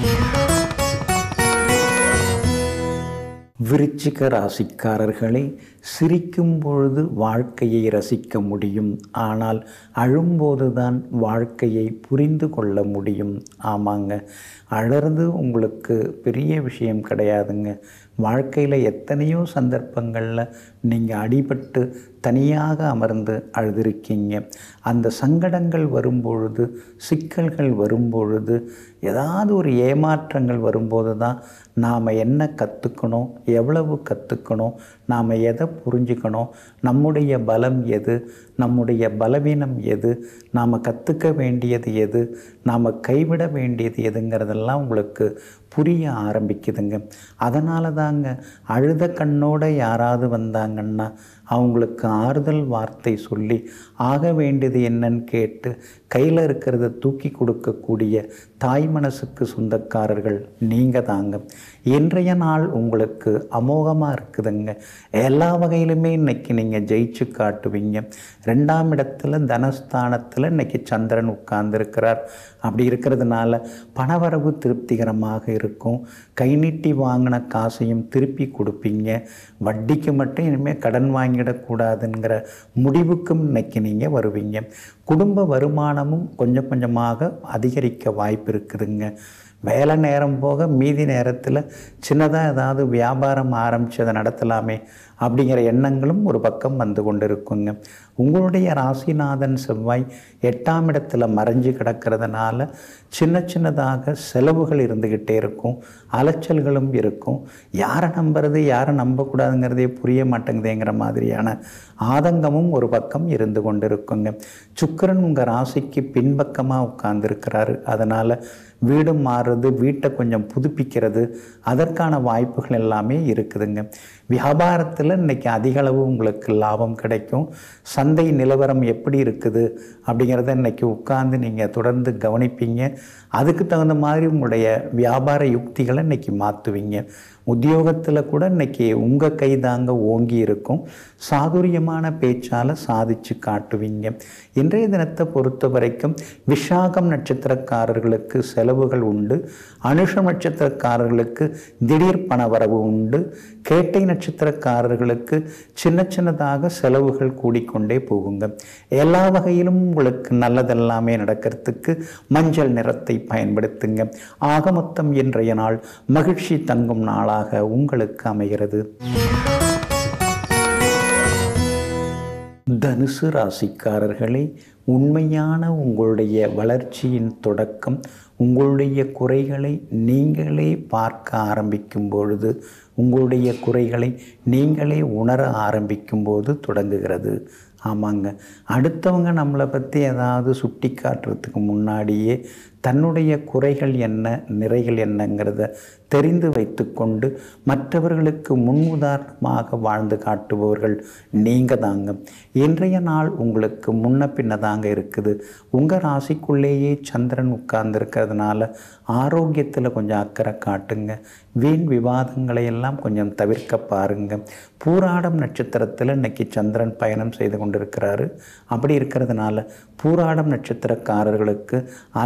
விருச்சிக ராசிக்காரர்களே சிரிக்கும் பொழுது வாழ்க்கையை ரசிக்க முடியும் ஆனால் அழும்போது தான் வாழ்க்கையை புரிந்து கொள்ள முடியும் ஆமாங்க அழறது உங்களுக்கு பெரிய விஷயம் கிடையாதுங்க வாழ்க்கையில் எத்தனையோ சந்தர்ப்பங்களில் நீங்கள் அடிபட்டு தனியாக அமர்ந்து அழுதுருக்கீங்க அந்த சங்கடங்கள் வரும்பொழுது சிக்கல்கள் வரும்பொழுது ஏதாவது ஒரு ஏமாற்றங்கள் வரும்போது தான் நாம் என்ன கற்றுக்கணும் எவ்வளவு கற்றுக்கணும் நாம் எதை புரிஞ்சுக்கணும் நம்முடைய பலம் எது நம்முடைய பலவீனம் எது நாம் கற்றுக்க வேண்டியது எது நாம் கைவிட வேண்டியது எதுங்கிறதெல்லாம் உங்களுக்கு புரிய ஆரம்பிக்குதுங்க அதனால தாங்க அழுத கண்ணோட யாராவது வந்தாங்கன்னா அவங்களுக்கு ஆறுதல் வார்த்தை சொல்லி ஆக வேண்டியது என்னன்னு கேட்டு கையில் இருக்கிறத தூக்கி கொடுக்கக்கூடிய தாய் மனசுக்கு சொந்தக்காரர்கள் நீங்கள் தாங்க இன்றைய நாள் உங்களுக்கு அமோகமாக இருக்குதுங்க எல்லா வகையிலுமே இன்னைக்கு நீங்கள் ஜெயிச்சு காட்டுவீங்க ரெண்டாம் இடத்துல தனஸ்தானத்தில் இன்னைக்கு சந்திரன் உட்கார்ந்துருக்கிறார் அப்படி இருக்கிறதுனால பணவரவு திருப்திகரமாக இருக்கும் கை நீட்டி வாங்கின காசையும் திருப்பி கொடுப்பீங்க வட்டிக்கு மட்டும் இனிமேல் கடன் வாங்கிடக்கூடாதுங்கிற முடிவுக்கும் இன்னைக்கு நீங்கள் வருவீங்க குடும்ப வருமானமும் கொஞ்சம் கொஞ்சமாக அதிகரிக்க வாய்ப்பு இருக்குதுங்க வேலை நேரம் போக மீதி நேரத்தில் சின்னதாக ஏதாவது வியாபாரம் ஆரம்பித்து அதை நடத்தலாமே அப்படிங்கிற எண்ணங்களும் ஒரு பக்கம் வந்து கொண்டு இருக்குங்க உங்களுடைய ராசிநாதன் செவ்வாய் எட்டாம் இடத்துல மறைஞ்சு கிடக்கிறதுனால சின்ன சின்னதாக செலவுகள் இருந்துக்கிட்டே இருக்கும் அலைச்சல்களும் இருக்கும் யாரை நம்புறது யாரை நம்பக்கூடாதுங்கிறதே புரிய மாட்டேங்குதேங்கிற மாதிரியான ஆதங்கமும் ஒரு பக்கம் இருந்து கொண்டு இருக்குங்க சுக்கரன் உங்கள் ராசிக்கு பின்பக்கமாக உட்கார்ந்துருக்கிறாரு அதனால் வீடு மாறுறது வீட்டை கொஞ்சம் புதுப்பிக்கிறது அதற்கான வாய்ப்புகள் எல்லாமே இருக்குதுங்க வியாபாரத்தில் இன்னைக்கு அதிக அளவு உங்களுக்கு லாபம் கிடைக்கும் சந்தை நிலவரம் எப்படி இருக்குது அப்படிங்கிறத இன்னைக்கு உட்கார்ந்து நீங்கள் தொடர்ந்து கவனிப்பீங்க அதுக்கு தகுந்த மாதிரி உங்களுடைய வியாபார யுக்திகளை இன்னைக்கு மாற்றுவீங்க உத்தியோகத்தில் கூட இன்னைக்கு உங்கள் கை தாங்க ஓங்கி இருக்கும் சாதுரியமான பேச்சால் சாதிச்சு காட்டுவீங்க இன்றைய தினத்தை பொறுத்த வரைக்கும் விஷாகம் நட்சத்திரக்காரர்களுக்கு செலவுகள் உண்டு அனுஷம் நட்சத்திரக்காரர்களுக்கு திடீர் பணவரவு உண்டு கேட்டை நட்சத்திரக்காரர்களுக்கு சின்ன சின்னதாக செலவுகள் கூடிக்கொண்டே போகுங்க எல்லா வகையிலும் உங்களுக்கு நல்லதெல்லாமே நடக்கிறதுக்கு மஞ்சள் நிறத்தை பயன்படுத்துங்க ஆக மொத்தம் இன்றைய நாள் மகிழ்ச்சி தங்கும் நாளாக உங்களுக்கு அமைகிறது தனுசு ராசிக்காரர்களே உண்மையான உங்களுடைய வளர்ச்சியின் தொடக்கம் உங்களுடைய குறைகளை நீங்களே பார்க்க ஆரம்பிக்கும் பொழுது உங்களுடைய குறைகளை நீங்களே உணர ஆரம்பிக்கும் போது தொடங்குகிறது ஆமாங்க அடுத்தவங்க நம்மளை பற்றி ஏதாவது சுட்டி காட்டுறதுக்கு முன்னாடியே தன்னுடைய குறைகள் என்ன நிறைகள் என்னங்கிறத தெரிந்து வைத்துக்கொண்டு மற்றவர்களுக்கு முன் உதாரணமாக வாழ்ந்து காட்டுபவர்கள் நீங்கள் தாங்க இன்றைய நாள் உங்களுக்கு முன்ன பின்ன தாங்க இருக்குது உங்கள் ராசிக்குள்ளேயே சந்திரன் உட்கார்ந்துருக்கிறதுனால ஆரோக்கியத்தில் கொஞ்சம் அக்கறை காட்டுங்க வீண் விவாதங்களை எல்லாம் கொஞ்சம் தவிர்க்க பாருங்க பூராடம் நட்சத்திரத்தில் இன்னைக்கு சந்திரன் பயணம் செய்து கொண்டிருக்கிறாரு அப்படி இருக்கிறதுனால பூராடம் நட்சத்திரக்காரர்களுக்கு அலைச்சல்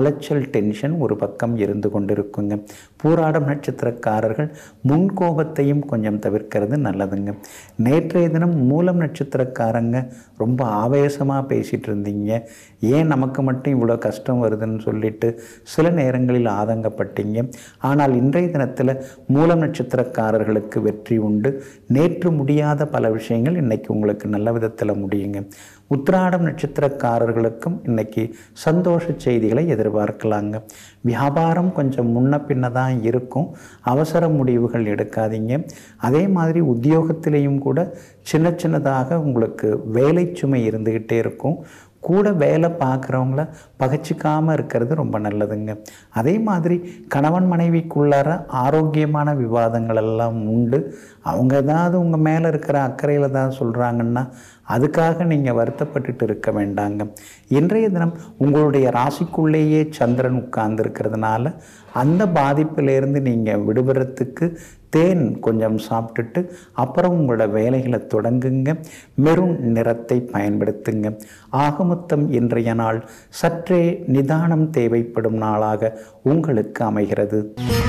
டென்ஷன் ஒரு பக்கம் இருந்து கொண்டிருக்குங்க பூராடம் நட்சத்திரக்காரர்கள் முன்கோபத்தையும் கொஞ்சம் தவிர்க்கிறது நல்லதுங்க நேற்றைய தினம் மூலம் நட்சத்திரக்காரங்க ரொம்ப ஆவேசமாக பேசிகிட்டு இருந்தீங்க ஏன் நமக்கு மட்டும் இவ்வளோ கஷ்டம் வருதுன்னு சொல்லிட்டு சில நேரங்களில் ஆதங்கப்பட்டீங்க ஆனால் இன்றைய தினத்தில் மூலம் நட்சத்திரக்காரர்களுக்கு வெற்றி உண்டு நேற்று முடியாத பல விஷயங்கள் இன்னைக்கு உங்களுக்கு நல்ல விதத்தில் முடியுங்க உத்திராடம் நட்சத்திரக்காரர்களுக்கும் இன்னைக்கு சந்தோஷ செய்திகளை எதிர்பார்க்கலாங்க வியாபாரம் கொஞ்சம் முன்ன பின்ன தான் இருக்கும் அவசர முடிவுகள் எடுக்காதீங்க அதே மாதிரி உத்தியோகத்திலையும் கூட சின்ன சின்னதாக உங்களுக்கு வேலை சுமை இருந்துக்கிட்டே இருக்கும் கூட வேலை பார்க்குறவங்கள பகச்சிக்காமல் இருக்கிறது ரொம்ப நல்லதுங்க அதே மாதிரி கணவன் மனைவிக்குள்ளார ஆரோக்கியமான விவாதங்கள் எல்லாம் உண்டு அவங்க ஏதாவது உங்கள் மேலே இருக்கிற அக்கறையில் தான் சொல்கிறாங்கன்னா அதுக்காக நீங்கள் வருத்தப்பட்டுட்டு இருக்க வேண்டாங்க இன்றைய தினம் உங்களுடைய ராசிக்குள்ளேயே சந்திரன் உட்கார்ந்து இருக்கிறதுனால அந்த பாதிப்பிலேருந்து நீங்கள் விடுபடுறதுக்கு தேன் கொஞ்சம் சாப்பிட்டுட்டு அப்புறம் உங்களோட வேலைகளை தொடங்குங்க மெரூன் நிறத்தை பயன்படுத்துங்க ஆகமொத்தம் இன்றைய நாள் சற்றே நிதானம் தேவைப்படும் நாளாக உங்களுக்கு அமைகிறது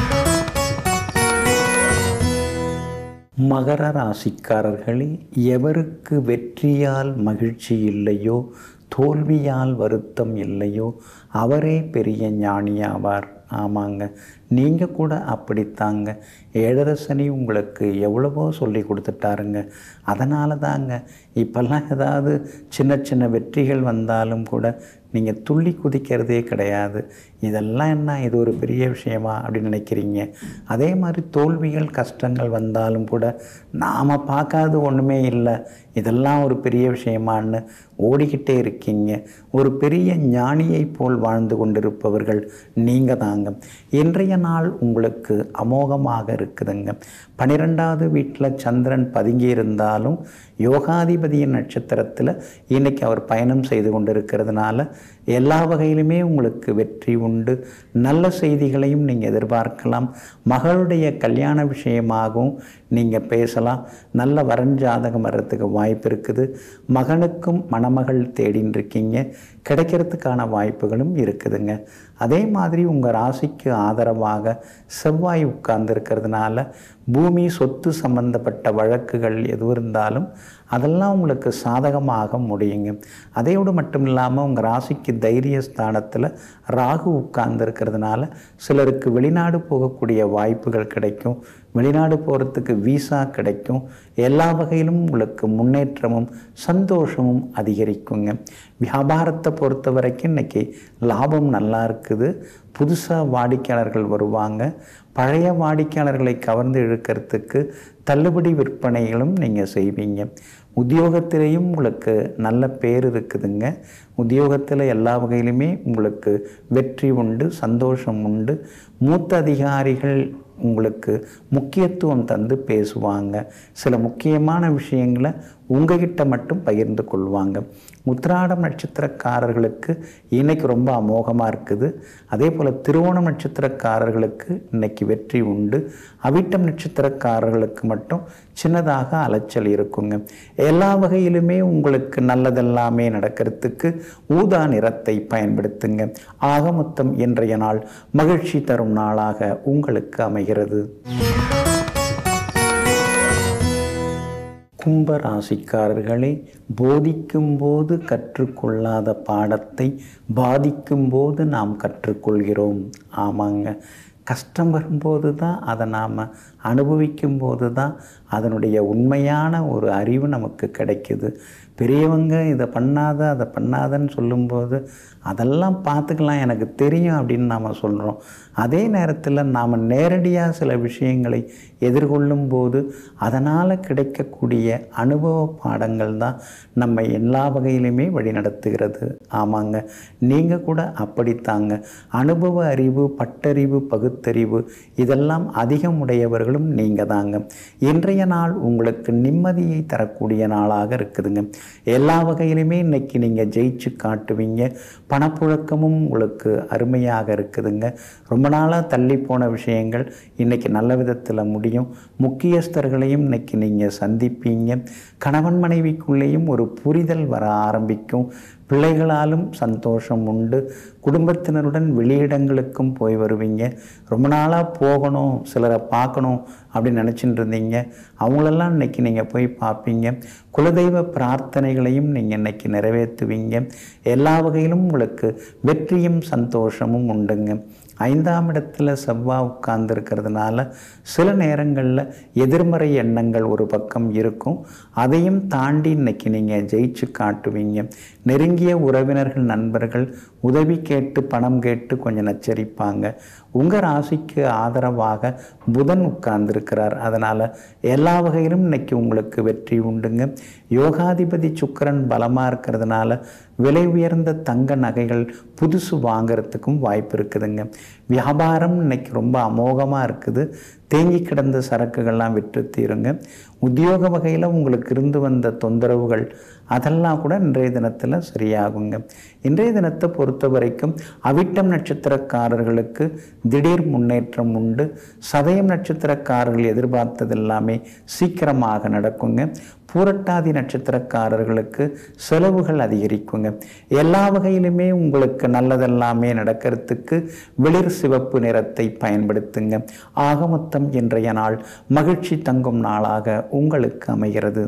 மகர ராசிக்காரர்களே எவருக்கு வெற்றியால் மகிழ்ச்சி இல்லையோ தோல்வியால் வருத்தம் இல்லையோ அவரே பெரிய ஞானியாவார் ஆமாங்க நீங்கள் கூட அப்படித்தாங்க ஏழரை சனி உங்களுக்கு எவ்வளவோ சொல்லி கொடுத்துட்டாருங்க அதனால தாங்க இப்போல்லாம் ஏதாவது சின்ன சின்ன வெற்றிகள் வந்தாலும் கூட நீங்கள் துள்ளி குதிக்கிறதே கிடையாது இதெல்லாம் என்ன இது ஒரு பெரிய விஷயமா அப்படின்னு நினைக்கிறீங்க அதே மாதிரி தோல்விகள் கஷ்டங்கள் வந்தாலும் கூட நாம் பார்க்காத ஒன்றுமே இல்லை இதெல்லாம் ஒரு பெரிய விஷயமான்னு ஓடிக்கிட்டே இருக்கீங்க ஒரு பெரிய ஞானியை போல் வாழ்ந்து கொண்டிருப்பவர்கள் நீங்கள் தாங்க இன்றைய நாள் உங்களுக்கு அமோகமாக இருக்குதுங்க பன்னிரெண்டாவது வீட்டில் சந்திரன் பதுங்கி இருந்தாலும் யோகாதிபதியின் நட்சத்திரத்தில் இன்னைக்கு அவர் பயணம் செய்து கொண்டிருக்கிறதுனால எல்லா வகையிலுமே உங்களுக்கு வெற்றி உண்டு நல்ல செய்திகளையும் நீங்கள் எதிர்பார்க்கலாம் மகளுடைய கல்யாண விஷயமாகவும் நீங்கள் பேசலாம் நல்ல வரஞ்சாதகம் வர்றதுக்கு வாய்ப்பு இருக்குது மகனுக்கும் மணமகள் தேடின்னு இருக்கீங்க கிடைக்கிறதுக்கான வாய்ப்புகளும் இருக்குதுங்க அதே மாதிரி உங்கள் ராசிக்கு ஆதரவாக செவ்வாய் உட்கார்ந்துருக்கிறதுனால பூமி சொத்து சம்பந்தப்பட்ட வழக்குகள் எது இருந்தாலும் அதெல்லாம் உங்களுக்கு சாதகமாக முடியுங்க அதையோடு மட்டும் இல்லாமல் உங்கள் ராசிக்கு தைரிய ஸ்தானத்தில் ராகு உட்கார்ந்துருக்கிறதுனால சிலருக்கு வெளிநாடு போகக்கூடிய வாய்ப்புகள் கிடைக்கும் வெளிநாடு போகிறதுக்கு விசா கிடைக்கும் எல்லா வகையிலும் உங்களுக்கு முன்னேற்றமும் சந்தோஷமும் அதிகரிக்குங்க வியாபாரத்தை பொறுத்த வரைக்கும் இன்றைக்கி லாபம் நல்லா இருக்குது புதுசாக வாடிக்கையாளர்கள் வருவாங்க பழைய வாடிக்கையாளர்களை கவர்ந்து இழுக்கிறதுக்கு தள்ளுபடி விற்பனைகளும் நீங்கள் செய்வீங்க உத்தியோகத்திலையும் உங்களுக்கு நல்ல பேர் இருக்குதுங்க உத்தியோகத்தில் எல்லா வகையிலுமே உங்களுக்கு வெற்றி உண்டு சந்தோஷம் உண்டு மூத்த அதிகாரிகள் உங்களுக்கு முக்கியத்துவம் தந்து பேசுவாங்க சில முக்கியமான விஷயங்களை உங்ககிட்ட மட்டும் பகிர்ந்து கொள்வாங்க உத்திராடம் நட்சத்திரக்காரர்களுக்கு இன்னைக்கு ரொம்ப அமோகமாக இருக்குது அதே போல் திருவோணம் நட்சத்திரக்காரர்களுக்கு இன்னைக்கு வெற்றி உண்டு அவிட்டம் நட்சத்திரக்காரர்களுக்கு மட்டும் சின்னதாக அலைச்சல் இருக்குங்க எல்லா வகையிலுமே உங்களுக்கு நல்லதெல்லாமே நடக்கிறதுக்கு ஊதா நிறத்தை பயன்படுத்துங்க ஆக மொத்தம் இன்றைய நாள் மகிழ்ச்சி தரும் நாளாக உங்களுக்கு அமைகிறது கும்ப ராசிக்காரர்களே போதிக்கும்போது கற்றுக்கொள்ளாத பாடத்தை பாதிக்கும்போது நாம் கற்றுக்கொள்கிறோம் ஆமாங்க கஷ்டம் வரும்போது தான் அதை நாம் அனுபவிக்கும்போது தான் அதனுடைய உண்மையான ஒரு அறிவு நமக்கு கிடைக்குது பெரியவங்க இதை பண்ணாத அதை பண்ணாதன்னு சொல்லும்போது அதெல்லாம் பார்த்துக்கலாம் எனக்கு தெரியும் அப்படின்னு நாம் சொல்கிறோம் அதே நேரத்தில் நாம் நேரடியாக சில விஷயங்களை எதிர்கொள்ளும் போது அதனால் கிடைக்கக்கூடிய அனுபவ பாடங்கள் தான் நம்ம எல்லா வகையிலுமே வழிநடத்துகிறது ஆமாங்க நீங்கள் கூட அப்படித்தாங்க அனுபவ அறிவு பட்டறிவு பகுத்தறிவு இதெல்லாம் அதிகம் உடையவர்களும் நீங்கள் தாங்க இன்றைய நாள் உங்களுக்கு நிம்மதியை தரக்கூடிய நாளாக இருக்குதுங்க எல்லா வகையிலுமே இன்னைக்கு நீங்கள் ஜெயிச்சு காட்டுவீங்க பணப்புழக்கமும் உங்களுக்கு அருமையாக இருக்குதுங்க ரொம்ப நாளாக தள்ளி போன விஷயங்கள் இன்னைக்கு நல்ல விதத்தில் முடியும் முக்கியஸ்தர்களையும் இன்னைக்கு நீங்கள் சந்திப்பீங்க கணவன் மனைவிக்குள்ளேயும் ஒரு புரிதல் வர ஆரம்பிக்கும் பிள்ளைகளாலும் சந்தோஷம் உண்டு குடும்பத்தினருடன் வெளியிடங்களுக்கும் போய் வருவீங்க ரொம்ப நாளாக போகணும் சிலரை பார்க்கணும் அப்படின்னு நினச்சிட்டு இருந்தீங்க அவங்களெல்லாம் இன்னைக்கு நீங்கள் போய் பார்ப்பீங்க குலதெய்வ பிரார்த்தனைகளையும் நீங்கள் இன்னைக்கு நிறைவேற்றுவீங்க எல்லா வகையிலும் உங்களுக்கு வெற்றியும் சந்தோஷமும் உண்டுங்க ஐந்தாம் இடத்துல செவ்வாய் உட்கார்ந்து இருக்கிறதுனால சில நேரங்களில் எதிர்மறை எண்ணங்கள் ஒரு பக்கம் இருக்கும் அதையும் தாண்டி இன்னைக்கு நீங்கள் ஜெயிச்சு காட்டுவீங்க நெருங்கிய உறவினர்கள் நண்பர்கள் உதவி கேட்டு பணம் கேட்டு கொஞ்சம் நச்சரிப்பாங்க உங்கள் ராசிக்கு ஆதரவாக புதன் உட்கார்ந்துருக்கிறார் அதனால் எல்லா வகையிலும் இன்னைக்கு உங்களுக்கு வெற்றி உண்டுங்க யோகாதிபதி சுக்கரன் பலமாக இருக்கிறதுனால விலை உயர்ந்த தங்க நகைகள் புதுசு வாங்கிறதுக்கும் வாய்ப்பு இருக்குதுங்க வியாபாரம் இன்னைக்கு ரொம்ப அமோகமாக இருக்குது தேங்கி கிடந்த சரக்குகள்லாம் விற்று தீருங்க உத்தியோக வகையில் உங்களுக்கு இருந்து வந்த தொந்தரவுகள் அதெல்லாம் கூட இன்றைய தினத்தில் சரியாகுங்க இன்றைய தினத்தை பொறுத்த வரைக்கும் அவிட்டம் நட்சத்திரக்காரர்களுக்கு திடீர் முன்னேற்றம் உண்டு சதயம் நட்சத்திரக்காரர்கள் எதிர்பார்த்தது எல்லாமே சீக்கிரமாக நடக்குங்க பூரட்டாதி நட்சத்திரக்காரர்களுக்கு செலவுகள் அதிகரிக்குங்க எல்லா வகையிலுமே உங்களுக்கு நல்லதெல்லாமே நடக்கிறதுக்கு வெளிர் சிவப்பு நிறத்தை பயன்படுத்துங்க ஆக மொத்தம் இன்றைய நாள் மகிழ்ச்சி தங்கும் நாளாக உங்களுக்கு அமைகிறது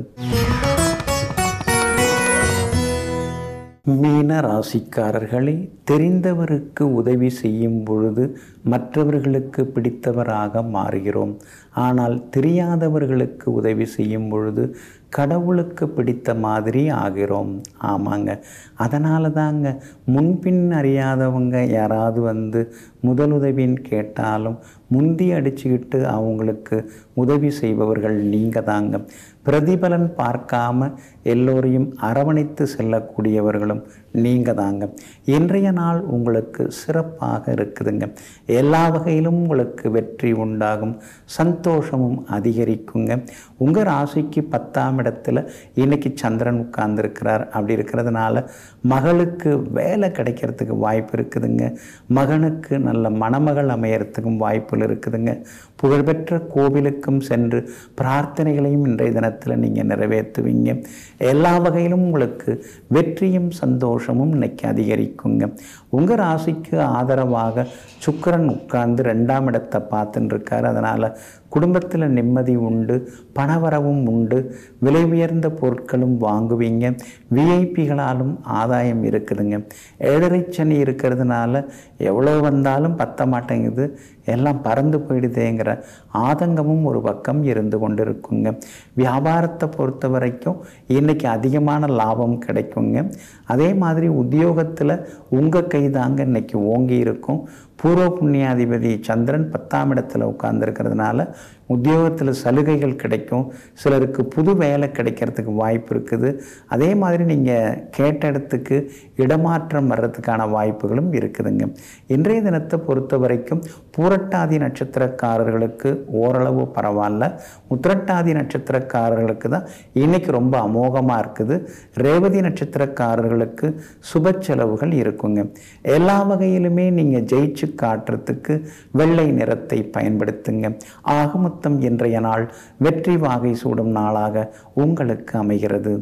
மீன ராசிக்காரர்களே தெரிந்தவருக்கு உதவி செய்யும் பொழுது மற்றவர்களுக்கு பிடித்தவராக மாறுகிறோம் ஆனால் தெரியாதவர்களுக்கு உதவி செய்யும் பொழுது கடவுளுக்கு பிடித்த மாதிரி ஆகிறோம் ஆமாங்க அதனால தாங்க முன்பின் அறியாதவங்க யாராவது வந்து முதலுதவின்னு கேட்டாலும் முந்தி அடிச்சுக்கிட்டு அவங்களுக்கு உதவி செய்பவர்கள் நீங்கள் தாங்க பிரதிபலன் பார்க்காம எல்லோரையும் அரவணைத்து செல்லக்கூடியவர்களும் நீங்கள் தாங்க இன்றைய நாள் உங்களுக்கு சிறப்பாக இருக்குதுங்க எல்லா வகையிலும் உங்களுக்கு வெற்றி உண்டாகும் சந்தோஷமும் அதிகரிக்குங்க உங்கள் ராசிக்கு பத்தாம் இடத்துல இன்னைக்கு சந்திரன் உட்கார்ந்துருக்கிறார் அப்படி இருக்கிறதுனால மகளுக்கு வேலை கிடைக்கிறதுக்கு வாய்ப்பு இருக்குதுங்க மகனுக்கு நல்ல மணமகள் அமையறதுக்கும் வாய்ப்புகள் இருக்குதுங்க புகழ்பெற்ற கோவிலுக்கும் சென்று பிரார்த்தனைகளையும் இன்றைய தினத்தில் நீங்கள் நிறைவேற்றுவீங்க எல்லா வகையிலும் உங்களுக்கு வெற்றியும் சந்தோஷமும் இன்னைக்கு அதிகரிக்குங்க உங்கள் ராசிக்கு ஆதரவாக சுக்கிரன் உட்கார்ந்து ரெண்டாம் இடத்தை பார்த்துன்னு இருக்காரு அதனால் குடும்பத்தில் நிம்மதி உண்டு பணவரவும் உண்டு விலை உயர்ந்த பொருட்களும் வாங்குவீங்க விஐபிகளாலும் ஆதாயம் இருக்குதுங்க ஏழரை சனி இருக்கிறதுனால எவ்வளோ வந்தாலும் பத்த மாட்டேங்குது எல்லாம் பறந்து போயிடுதேங்கிற ஆதங்கமும் ஒரு பக்கம் இருந்து கொண்டிருக்குங்க வியாபாரத்தை பொறுத்த வரைக்கும் இன்னைக்கு அதிகமான லாபம் கிடைக்குங்க அதே மாதிரி உத்தியோகத்தில் உங்கள் கை தாங்க இன்னைக்கு ஓங்கி இருக்கும் பூர்வ புண்ணியாதிபதி சந்திரன் பத்தாம் இடத்துல உட்கார்ந்துருக்கிறதுனால உத்தியோகத்தில் சலுகைகள் கிடைக்கும் சிலருக்கு புது வேலை கிடைக்கிறதுக்கு வாய்ப்பு இருக்குது அதே மாதிரி நீங்கள் கேட்ட இடத்துக்கு இடமாற்றம் வர்றதுக்கான வாய்ப்புகளும் இருக்குதுங்க இன்றைய தினத்தை பொறுத்த வரைக்கும் பூரட்டாதி நட்சத்திரக்காரர்களுக்கு ஓரளவு பரவாயில்ல உத்திரட்டாதி நட்சத்திரக்காரர்களுக்கு தான் இன்னைக்கு ரொம்ப அமோகமாக இருக்குது ரேவதி நட்சத்திரக்காரர்களுக்கு சுப செலவுகள் இருக்குங்க எல்லா வகையிலுமே நீங்கள் ஜெயிச்சு காட்டுறதுக்கு வெள்ளை நிறத்தை பயன்படுத்துங்க ஆக மொத்தம் இன்றைய நாள் வெற்றி வாகை சூடும் நாளாக உங்களுக்கு அமைகிறது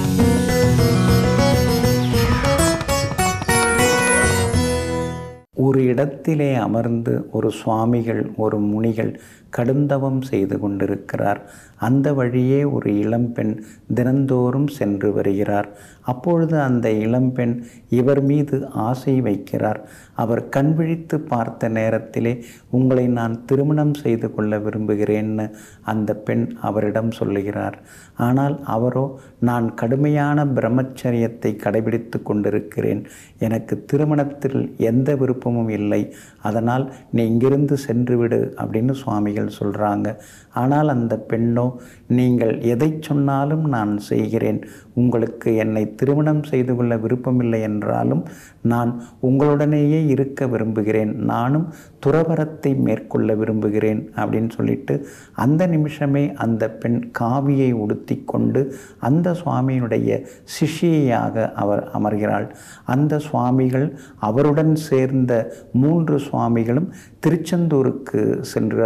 ஒரு இடத்திலே அமர்ந்து ஒரு சுவாமிகள் ஒரு முனிகள் கடுந்தவம் செய்து கொண்டிருக்கிறார் அந்த வழியே ஒரு இளம்பெண் தினந்தோறும் சென்று வருகிறார் அப்பொழுது அந்த இளம்பெண் இவர் மீது ஆசை வைக்கிறார் அவர் கண் விழித்து பார்த்த நேரத்திலே உங்களை நான் திருமணம் செய்து கொள்ள விரும்புகிறேன்னு அந்த பெண் அவரிடம் சொல்லுகிறார் ஆனால் அவரோ நான் கடுமையான பிரம்மச்சரியத்தை கடைபிடித்து கொண்டிருக்கிறேன் எனக்கு திருமணத்தில் எந்த விருப்பமும் இல்லை அதனால் நீ இங்கிருந்து சென்று விடு அப்படின்னு சுவாமிகள் சொல்கிறாங்க ஆனால் அந்த பெண்ணோ நீங்கள் எதை சொன்னாலும் நான் செய்கிறேன் உங்களுக்கு என்னை திருமணம் செய்து கொள்ள விருப்பமில்லை என்றாலும் நான் உங்களுடனேயே இருக்க விரும்புகிறேன் நானும் துறவரத்தை மேற்கொள்ள விரும்புகிறேன் அப்படின்னு சொல்லிட்டு அந்த நிமிஷமே அந்த பெண் காவியை உடுத்தி கொண்டு அந்த சுவாமியினுடைய சிஷியாக அவர் அமர்கிறாள் அந்த சுவாமிகள் அவருடன் சேர்ந்த மூன்று சுவாமிகளும் திருச்செந்தூருக்கு சென்றார்கள்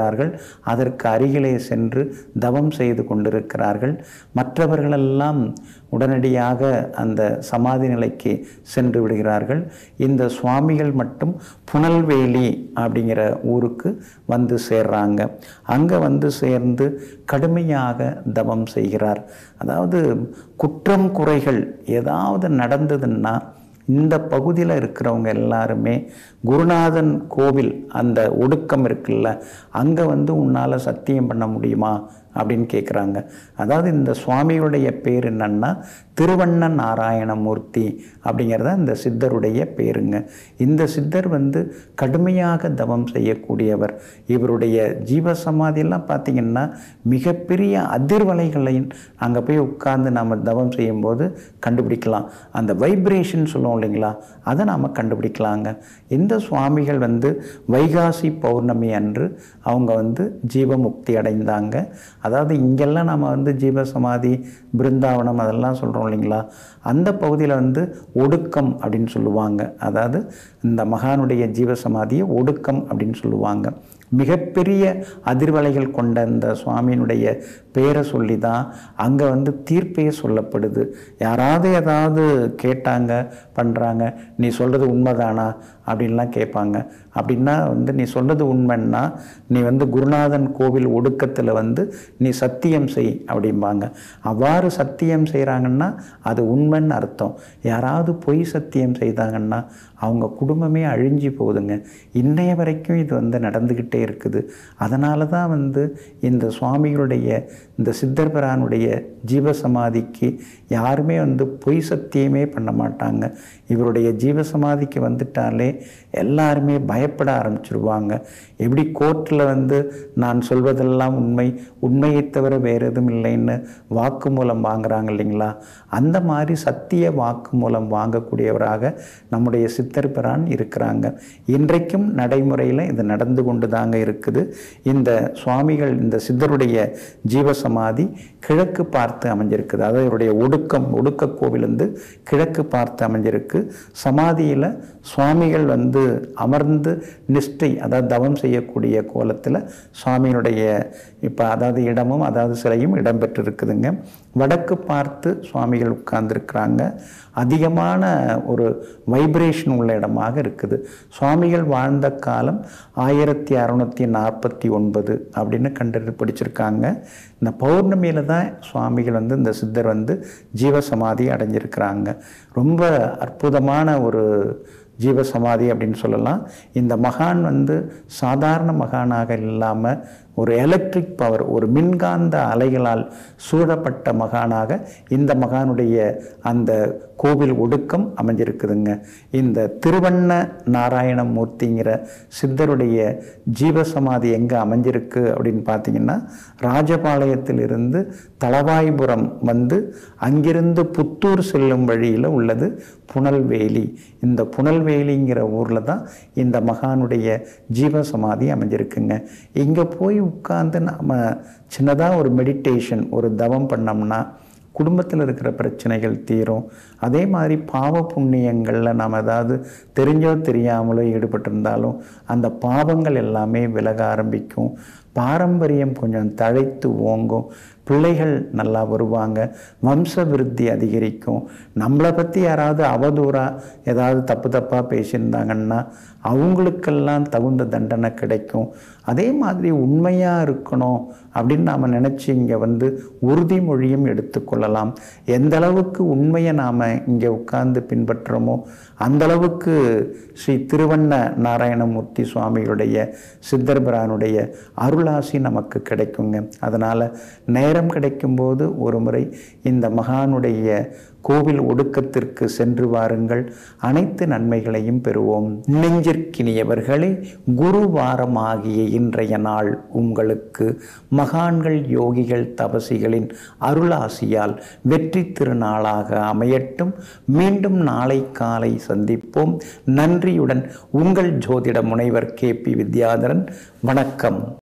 அதற்கு அருகிலே சென்று தவம் செய்து கொண்டிருக்கிறார்கள் மற்றவர்களெல்லாம் உடனடியாக அந்த சமாதி நிலைக்கு சென்று விடுகிறார்கள் இந்த சுவாமிகள் மட்டும் புனல்வேலி அப்படிங்கிற ஊருக்கு வந்து சேர்றாங்க அங்கே வந்து சேர்ந்து கடுமையாக தவம் செய்கிறார் அதாவது குற்றம் குறைகள் ஏதாவது நடந்ததுன்னா இந்த பகுதியில் இருக்கிறவங்க எல்லாருமே குருநாதன் கோவில் அந்த ஒடுக்கம் இருக்குல்ல அங்கே வந்து உன்னால் சத்தியம் பண்ண முடியுமா அப்படின்னு கேட்குறாங்க அதாவது இந்த சுவாமியுடைய பேர் என்னன்னா திருவண்ண நாராயணமூர்த்தி அப்படிங்கிறத இந்த சித்தருடைய பேருங்க இந்த சித்தர் வந்து கடுமையாக தவம் செய்யக்கூடியவர் இவருடைய ஜீவசமாதியெல்லாம் பார்த்திங்கன்னா மிகப்பெரிய அதிர்வலைகளையும் அங்கே போய் உட்கார்ந்து நம்ம தவம் செய்யும்போது கண்டுபிடிக்கலாம் அந்த வைப்ரேஷன் சொல்லுவோம் இல்லைங்களா அதை நாம் கண்டுபிடிக்கலாங்க இந்த சுவாமிகள் வந்து வைகாசி பௌர்ணமி அன்று அவங்க வந்து ஜீவமுக்தி அடைந்தாங்க அதாவது இங்கெல்லாம் நம்ம வந்து ஜீவசமாதி பிருந்தாவனம் அதெல்லாம் சொல்கிறோம் இல்லைங்களா அந்த பகுதியில் வந்து ஒடுக்கம் அப்படின்னு சொல்லுவாங்க அதாவது இந்த மகானுடைய ஜீவசமாதியை ஒடுக்கம் அப்படின்னு சொல்லுவாங்க மிகப்பெரிய அதிர்வலைகள் கொண்ட இந்த சுவாமியினுடைய பேரை சொல்லி தான் அங்கே வந்து தீர்ப்பே சொல்லப்படுது யாராவது ஏதாவது கேட்டாங்க பண்ணுறாங்க நீ சொல்கிறது உண்மைதானா அப்படின்லாம் கேட்பாங்க அப்படின்னா வந்து நீ சொல்கிறது உண்மைன்னா நீ வந்து குருநாதன் கோவில் ஒடுக்கத்தில் வந்து நீ சத்தியம் செய் அப்படிம்பாங்க அவ்வாறு சத்தியம் செய்கிறாங்கன்னா அது உண்மைன்னு அர்த்தம் யாராவது பொய் சத்தியம் செய்தாங்கன்னா அவங்க குடும்பமே அழிஞ்சு போகுதுங்க இன்னைய வரைக்கும் இது வந்து நடந்துக்கிட்டே இருக்குது அதனால தான் வந்து இந்த சுவாமிகளுடைய இந்த சித்தர்பரானுடைய ஜீவசமாதிக்கு யாருமே வந்து பொய் சத்தியமே பண்ண மாட்டாங்க இவருடைய ஜீவசமாதிக்கு வந்துட்டாலே எல்லாருமே பயப்பட ஆரம்பிச்சிருவாங்க எப்படி கோர்ட்டில் வந்து நான் சொல்வதெல்லாம் உண்மை உண்மையை தவிர வேறு எதுவும் இல்லைன்னு வாக்குமூலம் வாங்குறாங்க இல்லைங்களா அந்த மாதிரி சத்திய வாக்குமூலம் வாங்கக்கூடியவராக நம்முடைய சித்தர் பிரான் இருக்கிறாங்க இன்றைக்கும் நடைமுறையில் இது நடந்து கொண்டு தாங்க இருக்குது இந்த சுவாமிகள் இந்த சித்தருடைய ஜீவசமாதி கிழக்கு பார்த்து அமைஞ்சிருக்குது அதாவது இவருடைய ஒடுக்கம் ஒடுக்க கோவில் வந்து கிழக்கு பார்த்து அமைஞ்சிருக்கு சமாதியில் சுவாமிகள் வந்து அமர்ந்து நிஷ்டை அதாவது தவம் செய்யக்கூடிய கோலத்தில் சுவாமியினுடைய இப்போ அதாவது இடமும் அதாவது சிலையும் இடம்பெற்றிருக்குதுங்க வடக்கு பார்த்து சுவாமிகள் உட்கார்ந்துருக்கிறாங்க அதிகமான ஒரு வைப்ரேஷன் உள்ள இடமாக இருக்குது சுவாமிகள் வாழ்ந்த காலம் ஆயிரத்தி அறநூற்றி நாற்பத்தி ஒன்பது அப்படின்னு கண்டுபிடிச்சிருக்காங்க இந்த பௌர்ணமியில் தான் சுவாமிகள் வந்து இந்த சித்தர் வந்து ஜீவசமாதி அடைஞ்சிருக்கிறாங்க ரொம்ப அற்புதமான ஒரு ஜீவசமாதி அப்படின்னு சொல்லலாம் இந்த மகான் வந்து சாதாரண மகானாக இல்லாமல் ஒரு எலக்ட்ரிக் பவர் ஒரு மின்காந்த அலைகளால் சூழப்பட்ட மகானாக இந்த மகானுடைய அந்த கோவில் ஒடுக்கம் அமைஞ்சிருக்குதுங்க இந்த திருவண்ண நாராயணமூர்த்திங்கிற சித்தருடைய ஜீவசமாதி எங்கே அமைஞ்சிருக்கு அப்படின்னு பார்த்தீங்கன்னா ராஜபாளையத்திலிருந்து தளவாய்புரம் வந்து அங்கிருந்து புத்தூர் செல்லும் வழியில் உள்ளது புனல்வேலி இந்த புனல்வேலிங்கிற ஊரில் தான் இந்த மகானுடைய ஜீவசமாதி அமைஞ்சிருக்குங்க இங்கே போய் உட்கார்ந்து நாம் சின்னதாக ஒரு மெடிடேஷன் ஒரு தவம் பண்ணோம்னா குடும்பத்தில் இருக்கிற பிரச்சனைகள் தீரும் அதே மாதிரி பாவ புண்ணியங்களில் நாம் ஏதாவது தெரிஞ்சோ தெரியாமலோ ஈடுபட்டிருந்தாலும் அந்த பாவங்கள் எல்லாமே விலக ஆரம்பிக்கும் பாரம்பரியம் கொஞ்சம் தழைத்து ஓங்கும் பிள்ளைகள் நல்லா வருவாங்க வம்ச விருத்தி அதிகரிக்கும் நம்மளை பற்றி யாராவது அவதூறாக ஏதாவது தப்பு தப்பாக பேசியிருந்தாங்கன்னா அவங்களுக்கெல்லாம் தகுந்த தண்டனை கிடைக்கும் அதே மாதிரி உண்மையாக இருக்கணும் அப்படின்னு நாம் நினச்சி இங்கே வந்து உறுதிமொழியும் எடுத்துக்கொள்ளலாம் எந்த அளவுக்கு உண்மையை நாம் இங்கே உட்கார்ந்து பின்பற்றுறோமோ அந்த அளவுக்கு ஸ்ரீ திருவண்ண நாராயணமூர்த்தி சுவாமிகளுடைய சித்தர்பிரானுடைய அருளாசி நமக்கு கிடைக்குங்க அதனால் நேரம் கிடைக்கும்போது ஒரு முறை இந்த மகானுடைய கோவில் ஒடுக்கத்திற்கு சென்று வாருங்கள் அனைத்து நன்மைகளையும் பெறுவோம் நெஞ்சிற்கினியவர்களே குருவாரமாகிய இன்றைய நாள் உங்களுக்கு மகான்கள் யோகிகள் தபசிகளின் அருளாசியால் வெற்றி திருநாளாக அமையட்டும் மீண்டும் நாளை காலை சந்திப்போம் நன்றியுடன் உங்கள் ஜோதிட முனைவர் கே பி வித்யாதரன் வணக்கம்